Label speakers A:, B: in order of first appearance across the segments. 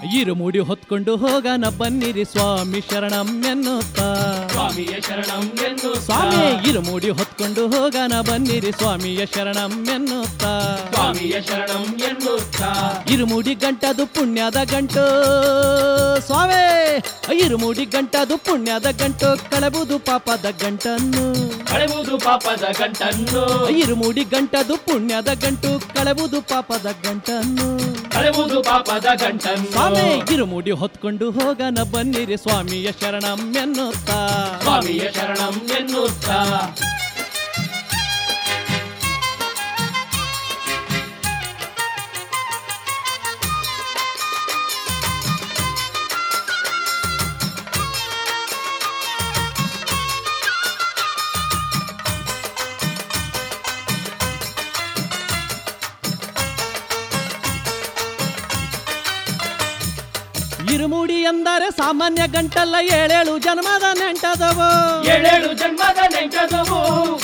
A: ಇರುಮುಡಿ ಹೊತ್ಕೊಂಡು ಹೋಗನ ಬನ್ನಿರಿ ಸ್ವಾಮಿ ಶರಣಂ ಎನ್ನುತ್ತಾ
B: ಸ್ವಾಮಿಯ ಶರಣಂ ಎಂದು
A: ಸ್ವಾಮಿ ಇರುಮುಡಿ ಹೊತ್ಕೊಂಡು ಹೋಗನ ಬನ್ನಿರಿ ಸ್ವಾಮಿಯ ಶರಣಂ ಎನ್ನುತ್ತಾ
B: ಸ್ವಾಮಿಯ ಶರಣಂ ಎನ್ನುತ್ತಾ
A: ಇರುಮುಡಿ ಗಂಟದು ಪುಣ್ಯದ ಗಂಟು ಸ್ವಾಮಿ ಇರುಮುಡಿ ಗಂಟದು ಪುಣ್ಯದ ಗಂಟು ಕಳೆಬುದು ಪಾಪದ ಗಂಟನ್ನು
B: ಕಳೆವುದು ಪಾಪದ ಗಂಟನ್ನು
A: ಇರುಮುಡಿ ಗಂಟದು ಪುಣ್ಯದ ಗಂಟು ಕಳೆಬುದು ಪಾಪದ ಗಂಟನ್ನು
B: ಕಳೆವುದು ಪಾಪದ ಗಂಟನ್ನು
A: ಸ್ವಾಮಿ ಇರುಮುಡಿ ಹೊತ್ಕೊಂಡು ಹೋಗನ ಬನ್ನಿರಿ ಸ್ವಾಮಿಯ ಶರಣಂ ಎನ್ನುತ್ತಾ
B: ಸ್ವಾಮಿಯ ಶರಣಂ ಎನ್ನುತ್ತಾ
A: ಇರುಮುಡಿ ಎಂದರೆ ಸಾಮಾನ್ಯ ಗಂಟಲ್ಲ ಏಳೇಳು ಜನ್ಮದ ನೆಂಟದವು
B: ಏಳೇಳು ಜನ್ಮದ ನೆಂಟದವು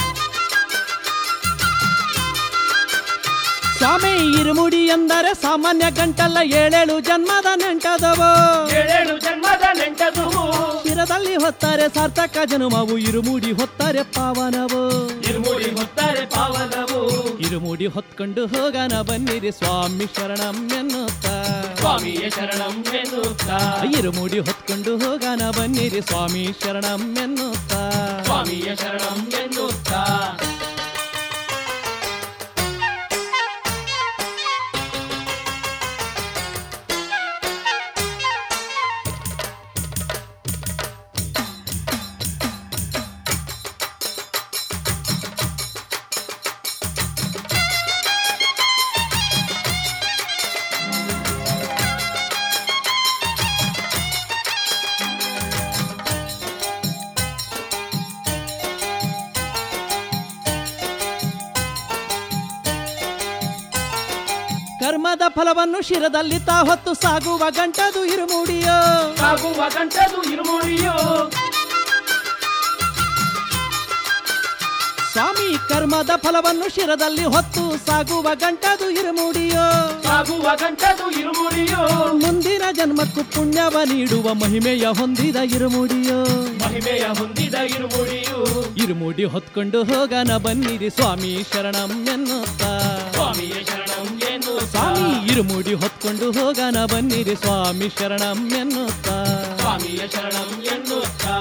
A: ಸ್ವಾಮಿ ಇರುಮುಡಿ ಎಂದರೆ ಸಾಮಾನ್ಯ ಗಂಟಲ್ಲ ಏಳೇಳು ಜನ್ಮದ ನೆಂಟದವು
B: ಏಳೇಳು ಜನ್ಮದ ನೆಂಟದವು
A: ಶಿರದಲ್ಲಿ ಹೊತ್ತಾರೆ ಸಾರ್ಥಕ ಜನುಮವು ಇರುಮುಡಿ ಹೊತ್ತಾರೆ ಪಾವನವು
B: ಇರುಮುಡಿ ಹೊತ್ತಾರೆ ಪಾವನವು
A: ಇರುಮುಡಿ ಹೊತ್ಕೊಂಡು ಹೋಗನ ಬನ್ನಿರಿ ಸ್ವಾಮಿ ಶರಣಂ ಎನ್ನುತ್ತಾ
B: ಸ್ವಾಮಿಯ ಶರಣಂ ಎನ್ನುತ್ತಾ
A: ಇರುಮುಡಿ ಹೊತ್ಕೊಂಡು ಹೋಗನ ಬನ್ನಿರಿ ಸ್ವಾಮಿ ಶರಣಂ ಎನ್ನುತ್ತಾ
B: ಸ್ವಾಮಿಯ ಶರಣಂ ಎನ್ನುತ್ತಾ
A: ಕರ್ಮದ ಫಲವನ್ನು ಶಿರದಲ್ಲಿ ತಾ ಹೊತ್ತು ಸಾಗುವ ಗಂಟದು ಇರುಮುಡಿಯೋ
B: ಸಾಗುವ ಗಂಟದು ಇರುಮುಡಿಯೋ
A: ಸ್ವಾಮಿ ಕರ್ಮದ ಫಲವನ್ನು ಶಿರದಲ್ಲಿ ಹೊತ್ತು ಸಾಗುವ ಗಂಟದು ಇರುಮುಡಿಯೋ
B: ಸಾಗುವ ಗಂಟದು ಇರುಮುಡಿಯೋ
A: ಮುಂದಿನ ಜನ್ಮಕ್ಕೂ ಪುಣ್ಯವ ನೀಡುವ ಮಹಿಮೆಯ ಹೊಂದಿದ ಇರುಮುಡಿಯೋ
B: ಮಹಿಮೆಯ ಹೊಂದಿದ ಇರುಮುಡಿಯು
A: ಇರುಮುಡಿ ಹೊತ್ಕೊಂಡು ಹೋಗನ ಬನ್ನಿರಿ ಸ್ವಾಮಿ ಶರಣಂ ಎನ್ನುತ್ತಾ
B: ಸ್ವಾಮಿಯ ಶರಣಂ ಎನ್ನುತ್ತಾ
A: ಸ್ವಾಮಿ ಇರುಮುಡಿ ಹೊತ್ಕೊಂಡು ಹೋಗನ ಬನ್ನಿರಿ ಸ್ವಾಮಿ ಶರಣಂ ಎನ್ನುತ್ತಾ
B: ಸ್ವಾಮಿಯ ಶರಣಂ ಎನ್ನುತ್ತಾ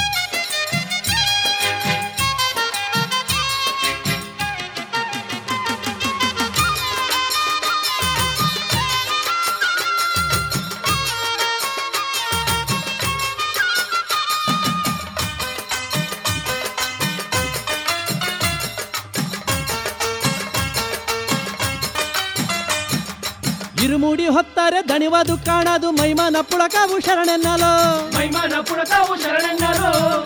A: ಇರುಮುಡಿ ಹೊತ್ತಾರೆ ದಣಿವದು ಕಾಣದು ಮೈಮನ ಪುಳಕವು ಶರಣೆನ್ನಲೋ
B: ಮೈಮನ ಪುಳಕಾವು ಶರಣೆನ್ನರು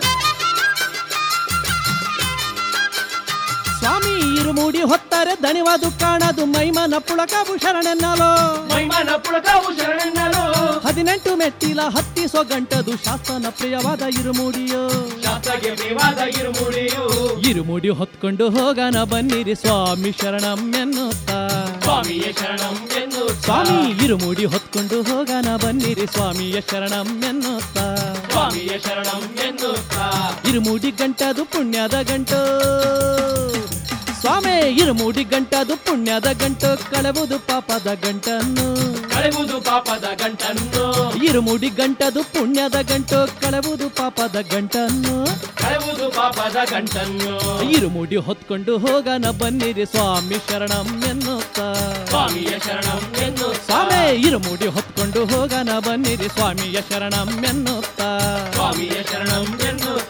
A: ಸ್ವಾಮಿ ಇರುಮುಡಿ ಹೊತ್ತಾರೆ ದಣಿವದು ಕಾಣದು ಮೈಮನ ಪುಳಕವು ಶರಣೆನ್ನಲೋ
B: ಮೈಮನ ಪುಳಕಾವು ಶರಣೆನ್ನರು
A: ಹದಿನೆಂಟು ಮೆಟ್ಟಿಲ ಹತ್ತಿಸೋ ಗಂಟದು ಶಾಸನ ಪ್ರಿಯವಾದ ಇರುಮುಡಿಯೋ
B: ಶಾಸ್ತ್ರಗೆ ಪ್ರಿಯವಾದ ಇರುಮುಡಿಯು
A: ಇರುಮುಡಿ ಹೊತ್ಕೊಂಡು ಹೋಗನ ಬನ್ನಿರಿ ಸ್ವಾಮಿ ಶರಣಂ ಎನ್ನುತ್ತಾ
B: ಸ್ವಾಮಿಯ ಶರಣಂ ಎನ್ನುತ್ತಾ
A: ಸ್ವಾಮಿ ಇರುಮುಡಿ ಹೊತ್ಕೊಂಡು ಹೋಗನ ಬನ್ನಿರಿ ಸ್ವಾಮಿಯ ಶರಣಂ ಎನ್ನುತ್ತಾ
B: ಸ್ವಾಮಿಯ ಶರಣಂ ಎನ್ನುತ್ತಾ
A: ಇರುಮುಡಿ ಗಂಟದು ಪುಣ್ಯದ ಗಂಟು ಸ್ವಾಮಿ ಇರುಮುಡಿ ಗಂಟದು ಪುಣ್ಯದ ಗಂಟು ಕಳೆವುದು ಪಾಪದ ಗಂಟನ್ನು
B: ಕಳೆವುದು ಪಾಪದ ಗಂಟನ್ನು
A: ಇರುಮುಡಿ ಗಂಟದು ಪುಣ್ಯದ ಗಂಟು ಕಳೆವುದು ಪಾಪದ ಗಂಟನ್ನು
B: ಕಳೆವುದು ಪಾಪದ ಗಂಟನ್ನು
A: ಇರುಮುಡಿ ಹೊತ್ಕೊಂಡು ಹೋಗನ ಬನ್ನಿರಿ ಸ್ವಾಮಿ ಶರಣಂ ಎನ್ನುತ್ತಾ
B: ಸ್ವಾಮಿಯ ಶರಣಂ ಎನ್ನುತ್ತಾ
A: ಸ್ವಾಮಿ ಇರುಮುಡಿ ಹೊತ್ಕೊಂಡು ಹೋಗನ ಬನ್ನಿರಿ ಸ್ವಾಮಿಯ ಶರಣಂ ಎನ್ನುತ್ತಾ
B: ಸ್ವಾಮಿಯ ಶರಣಂ ಎನ್ನುತ್ತಾ